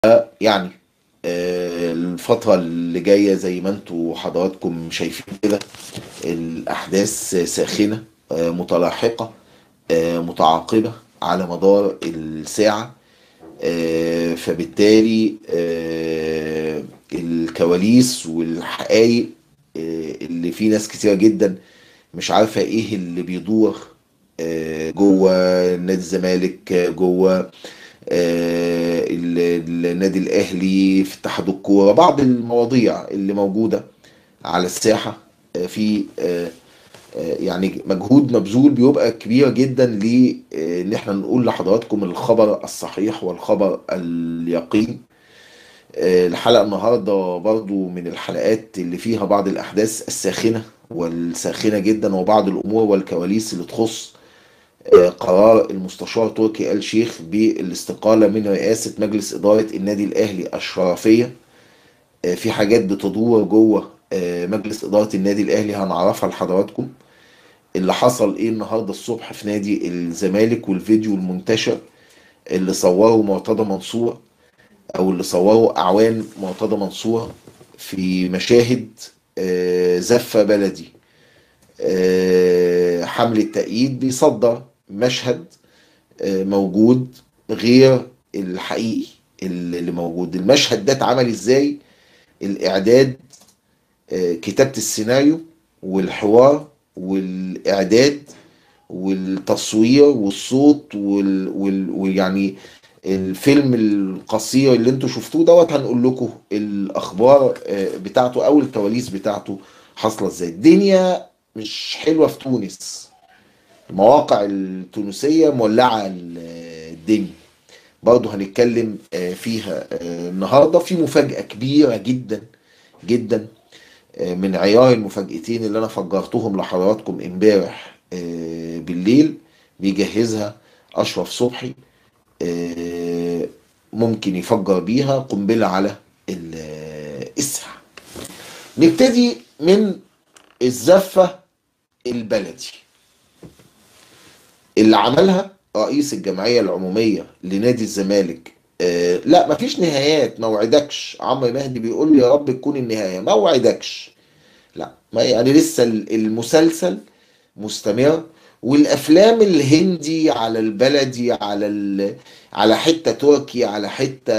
يعني آه، الفترة اللي جاية زي ما انتوا حضراتكم شايفين كده الأحداث ساخنة آه، متلاحقة آه، متعاقبة على مدار الساعة آه، فبالتالي آه، الكواليس والحقائق آه، اللي في ناس كتيرة جدا مش عارفة ايه اللي بيدور آه، جوه نادي الزمالك آه، جوه آه، ال- النادي الاهلي في اتحاد الكوره بعض المواضيع اللي موجوده على الساحه آه، في آه، آه، يعني مجهود مبذول بيبقى كبير جدا لان احنا نقول لحضراتكم الخبر الصحيح والخبر اليقين آه، الحلقه النهارده برضو من الحلقات اللي فيها بعض الاحداث الساخنه والساخنه جدا وبعض الامور والكواليس اللي تخص آه، قرار المستشار تركي آل شيخ بالاستقالة من رئاسة مجلس إدارة النادي الأهلي الشرفية آه، في حاجات بتدور جوه آه، مجلس إدارة النادي الأهلي هنعرفها لحضراتكم اللي حصل إيه النهاردة الصبح في نادي الزمالك والفيديو المنتشر اللي صوره مرتضى منصور أو اللي صوره أعوان مرتضى منصور في مشاهد آه، زفة بلدي آه، حمل التأييد بيصدر مشهد آه، موجود غير الحقيقي اللي موجود المشهد ده اتعمل ازاي الإعداد آه، كتابة السيناريو والحوار والإعداد والتصوير والصوت وال... وال... ويعني الفيلم القصير اللي انتوا شفتوه دوت هنقول لكم الأخبار آه، بتاعته أو الكواليس بتاعته حاصلة ازاي الدنيا مش حلوة في تونس المواقع التونسية مولعة ال- الدنيا برضه هنتكلم آه، فيها آه، النهاردة في مفاجأة كبيرة جدا جدا آه، من عيار المفاجأتين اللي أنا فجرتهم لحضراتكم امبارح آه، بالليل بيجهزها أشرف صبحي آه، ممكن يفجر بيها قنبلة على ال- الساحة نبتدي من الزفة البلدي اللي عملها رئيس الجمعية العمومية لنادي الزمالك آه لا مفيش نهايات ما وعدكش عمرو مهدي بيقول لي يا رب تكون النهاية ما وعدكش لا ما يعني لسه المسلسل مستمر والافلام الهندي على البلدي على ال... على حتة تركي على حتة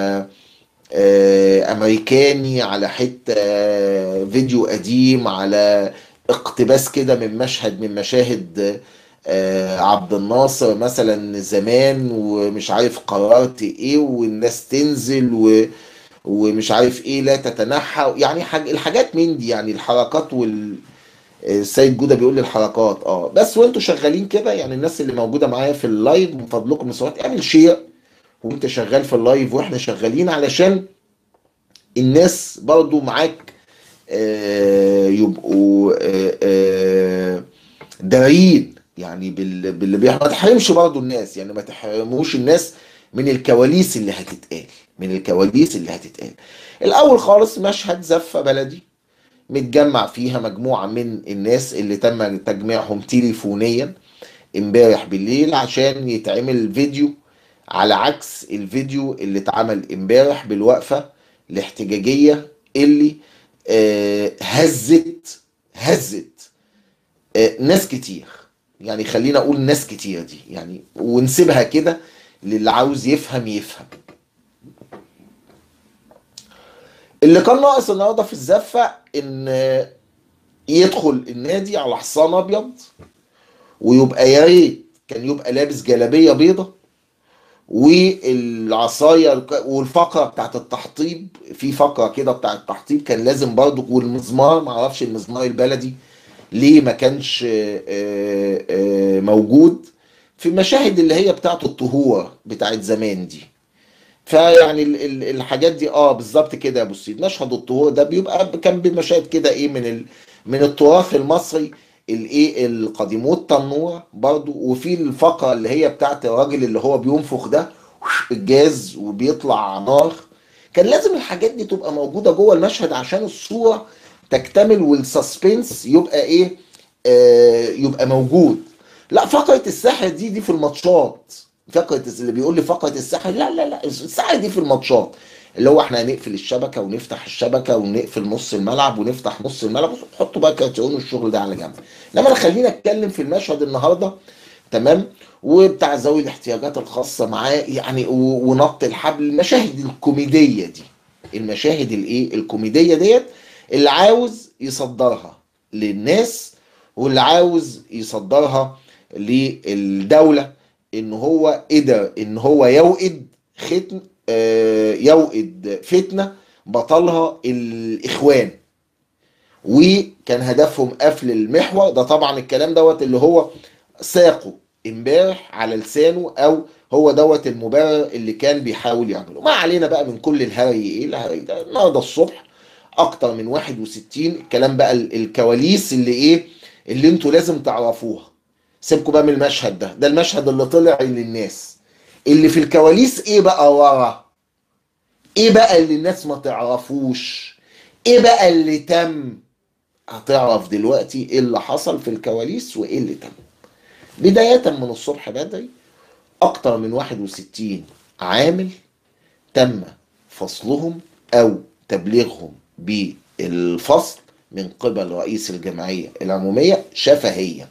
آه، امريكاني على حته آه، فيديو قديم على اقتباس كده من مشهد من مشاهد آه، عبد الناصر مثلا زمان ومش عارف قررت ايه والناس تنزل و ومش عارف ايه لا تتنحى يعني حاج الحاجات من دي يعني الحركات وال السيد جودة بيقول لي الحركات اه بس وانتوا شغالين كده يعني الناس اللي موجوده معايا في اللايف من فضلكم لصوت اعمل شير وانت شغال في اللايف واحنا شغالين علشان الناس برضو معاك آه، يبقوا آه، آه، دارين يعني بال- باللي بيحصل ما تحرمش برضو الناس يعني ما تحرموش الناس من الكواليس اللي هتتقال من الكواليس اللي هتتقال الاول خالص مشهد زفة بلدي متجمع فيها مجموعة من الناس اللي تم تجميعهم تليفونيا امبارح بالليل عشان يتعمل فيديو على عكس الفيديو اللي اتعمل امبارح بالوقفة الاحتجاجية اللي آه، هزت هزت آه، ناس كتير يعني خلينا اقول ناس كتير دي يعني ونسيبها كده للي عاوز يفهم يفهم اللي كان ناقص النهارده في الزفة ان آه، يدخل النادي على حصان ابيض ويبقى يا ريت كان يبقى لابس جلابيه بيضه والعصايه والفقره بتاعت التحطيب في فقره كده بتاعت التحطيب كان لازم برضو والمزمار ما اعرفش المزمار البلدي ليه ما كانش آه، آه، آه، موجود في المشاهد اللي هي بتاعت الطهور بتاعت زمان دي فيعني ال- ال- الحاجات دي اه بالظبط كده يا ابو سيد مشهد الطهور ده بيبقى كان بمشاهد كده ايه من ال من التراث المصري الايه القديم والتنوره برضو وفي الفقره اللي هي بتاعت الراجل اللي هو بينفخ ده الجاز وبيطلع نار كان لازم الحاجات دي تبقى موجوده جوه المشهد عشان الصوره تكتمل والسسبنس يبقى ايه آه يبقى موجود لا فقره السحر دي دي في الماتشات فقره اللي بيقول لي فقره الساحه لا لا لا الساحه دي في الماتشات اللي هو احنا هنقفل الشبكه ونفتح الشبكه ونقفل نص الملعب ونفتح نص الملعب وحطوا بقى كارتيون والشغل ده على جنب انما خلينا اتكلم في المشهد النهارده تمام وبتاع ذوي الاحتياجات الخاصه معاه يعني و- ونط الحبل المشاهد الكوميديه دي المشاهد الايه الكوميديه ديت اللي عاوز يصدرها للناس واللي عاوز يصدرها للدوله ان هو قدر ان هو يوئد ختم آه، يوئد فتنه بطلها الاخوان وكان هدفهم قفل المحور ده طبعا الكلام دوت اللي هو ساقه امبارح على لسانه او هو دوت المبرر اللي كان بيحاول يعمله ما علينا بقى من كل الهري ايه الهري ده النهارده الصبح اكتر من 61 الكلام بقى ال- الكواليس اللي ايه اللي انتوا لازم تعرفوها سيبكوا بقى من المشهد ده ده المشهد اللي طلع للناس اللي في الكواليس ايه بقى ورا ايه بقى اللي الناس ما تعرفوش ايه بقى اللي تم هتعرف دلوقتي ايه اللي حصل في الكواليس وايه اللي تم بداية من الصبح بدري أكتر من 61 عامل تم فصلهم أو تبليغهم بالفصل من قبل رئيس الجمعية العمومية شفهيا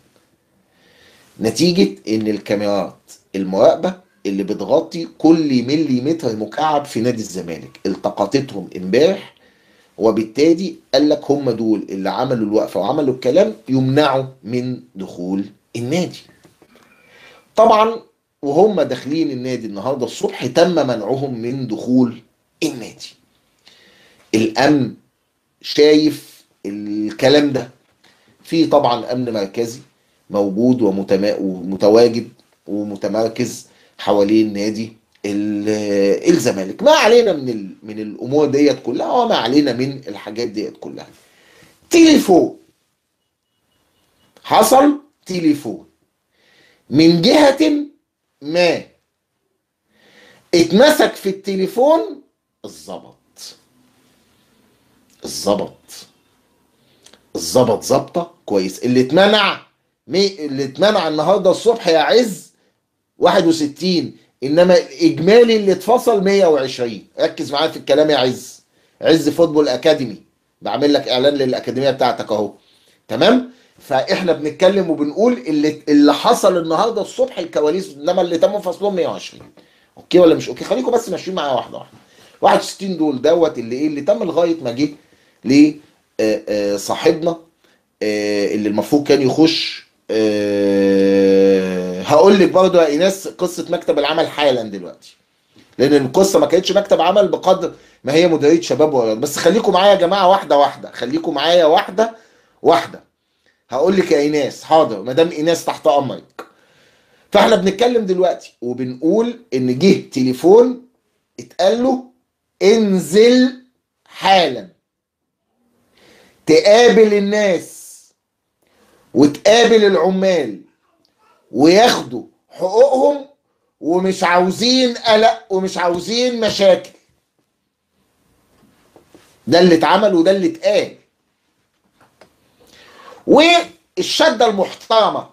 نتيجة إن الكاميرات المراقبة اللي بتغطي كل مليمتر مكعب في نادي الزمالك التقطتهم امبارح وبالتالي قال لك هم دول اللي عملوا الوقفة وعملوا الكلام يمنعوا من دخول النادي طبعا وهم داخلين النادي النهارده الصبح تم منعهم من دخول النادي الامن شايف الكلام ده في طبعا امن مركزي موجود ومتما- ومتواجد ومتمركز حوالين نادي ال- الزمالك ما علينا من ال- من الامور ديت كلها وما علينا من الحاجات ديت كلها تليفون حصل تليفون من جهة ما اتمسك في التليفون الظبط الظبط الظبط ظبطه كويس اللي اتمنع مي اللي اتمنع النهارده الصبح يا عز 61 انما الاجمالي اللي اتفصل 120 ركز معايا في الكلام يا عز عز فوتبول اكاديمي بعمل لك اعلان للاكاديميه بتاعتك اهو تمام فاحنا بنتكلم وبنقول اللي اللي حصل النهارده الصبح الكواليس انما اللي تم فصلهم 120 اوكي ولا مش اوكي خليكم بس ماشيين معايا واحده واحده 61 دول دوت اللي ايه اللي تم لغايه ما جه لصاحبنا اللي المفروض كان يخش آه، هقول لك برضه يا ايناس قصه مكتب العمل حالا دلوقتي لان القصه ما كانتش مكتب عمل بقدر ما هي مديريه شباب ورياضه بس خليكم معايا يا جماعه واحده واحده خليكم معايا واحده واحده هقول لك يا ايناس حاضر مدام ايناس تحت امرك فاحنا بنتكلم دلوقتي وبنقول ان جه تليفون اتقال له انزل حالا تقابل الناس وتقابل العمال وياخدوا حقوقهم ومش عاوزين قلق ومش عاوزين مشاكل ده اللي اتعمل وده اللي اتقال والشدة المحترمة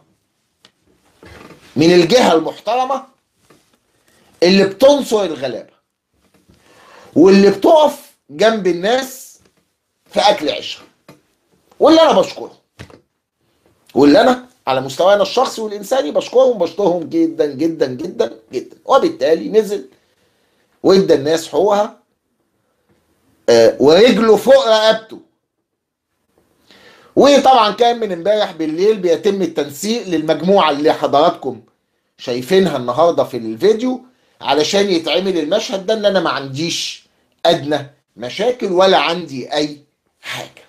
من الجهة المحترمة اللي بتنصر الغلابة واللي بتقف جنب الناس في أكل عيشها واللي أنا بشكرهم واللي أنا على مستوانا الشخصي والإنساني بشكرهم بشكرهم جدا جدا جدا جدا وبالتالي نزل وادى الناس حقوقها آه، ورجله فوق رقبته وطبعا كان من امبارح بالليل بيتم التنسيق للمجموعه اللي حضراتكم شايفينها النهارده في الفيديو علشان يتعمل المشهد ده ان انا ما عنديش ادنى مشاكل ولا عندي اي حاجه.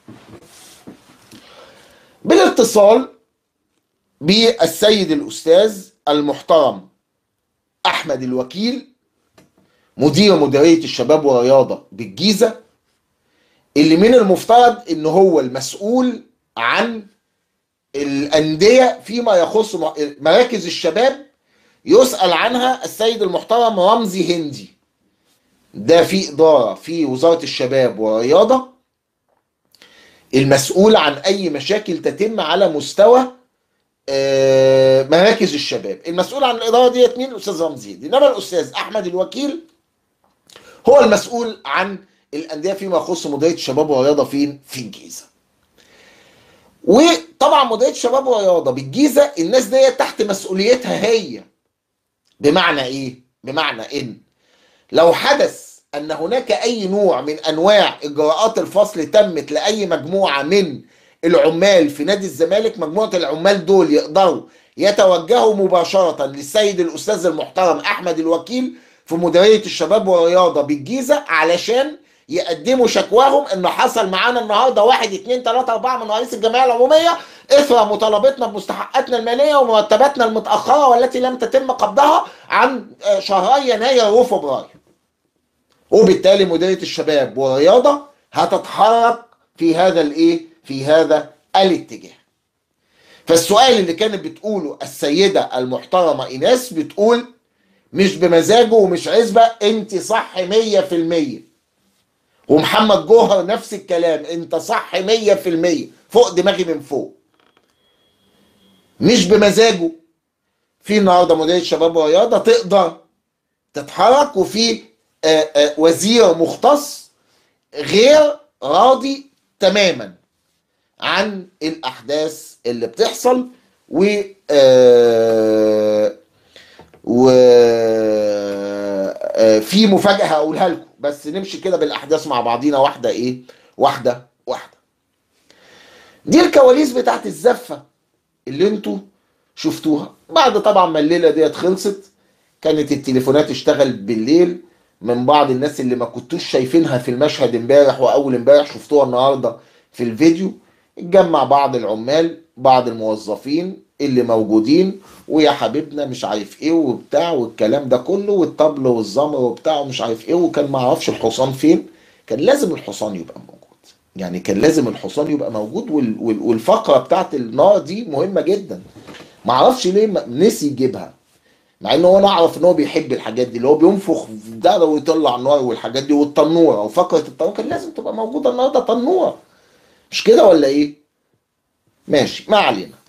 بالاتصال بالسيد الاستاذ المحترم احمد الوكيل مدير مديريه الشباب والرياضه بالجيزه اللي من المفترض ان هو المسؤول عن الانديه فيما يخص مراكز الشباب يسال عنها السيد المحترم رمزي هندي ده في اداره في وزاره الشباب والرياضه المسؤول عن اي مشاكل تتم على مستوى آه، مراكز الشباب المسؤول عن الاداره ديت مين الاستاذ رمزي انما الاستاذ احمد الوكيل هو المسؤول عن الانديه فيما يخص مديريه الشباب والرياضه فين في الجيزه وطبعا مديريه الشباب والرياضه بالجيزه الناس ديت تحت مسؤوليتها هي بمعنى ايه بمعنى ان لو حدث ان هناك اي نوع من انواع اجراءات الفصل تمت لاي مجموعه من العمال في نادي الزمالك مجموعه العمال دول يقدروا يتوجهوا مباشره للسيد الاستاذ المحترم احمد الوكيل في مديريه الشباب والرياضه بالجيزه علشان يقدموا شكواهم ان حصل معانا النهارده واحد اتنين تلاته اربعه من رئيس الجمعيه العموميه اثر مطالبتنا بمستحقاتنا الماليه ومرتباتنا المتاخره والتي لم تتم قبضها عن شهري يناير وفبراير. وبالتالي مديريه الشباب والرياضه هتتحرك في هذا الايه؟ في هذا الاتجاه. فالسؤال اللي كانت بتقوله السيده المحترمه ايناس بتقول مش بمزاجه ومش عزبه انت صح 100% ومحمد جوهر نفس الكلام انت صح 100% فوق دماغي من فوق مش بمزاجه في النهارده مديريه شباب ورياضه تقدر تتحرك وفي آآ آآ وزير مختص غير راضي تماما عن الاحداث اللي بتحصل و و في مفاجاه هقولها لكم بس نمشي كده بالاحداث مع بعضينا واحده ايه واحده واحده دي الكواليس بتاعت الزفه اللي انتوا شفتوها بعد طبعا ما الليله ديت خلصت كانت التليفونات اشتغل بالليل من بعض الناس اللي ما كنتوش شايفينها في المشهد امبارح واول امبارح شفتوها النهارده في الفيديو اتجمع بعض العمال بعض الموظفين اللي موجودين ويا حبيبنا مش عارف ايه وبتاع والكلام ده كله والطبل والزمر وبتاع ومش عارف ايه وكان ما اعرفش الحصان فين كان لازم الحصان يبقى موجود يعني كان لازم الحصان يبقى موجود وال وال والفقره بتاعت النار دي مهمه جدا ما اعرفش ليه نسي يجيبها مع ان هو انا اعرف ان هو بيحب الحاجات دي اللي هو بينفخ في ده ويطلع نار والحاجات دي والتنوره وفقره التنوره كان لازم تبقى موجوده النهارده تنوره مش كده ولا ايه؟ ماشي ما علينا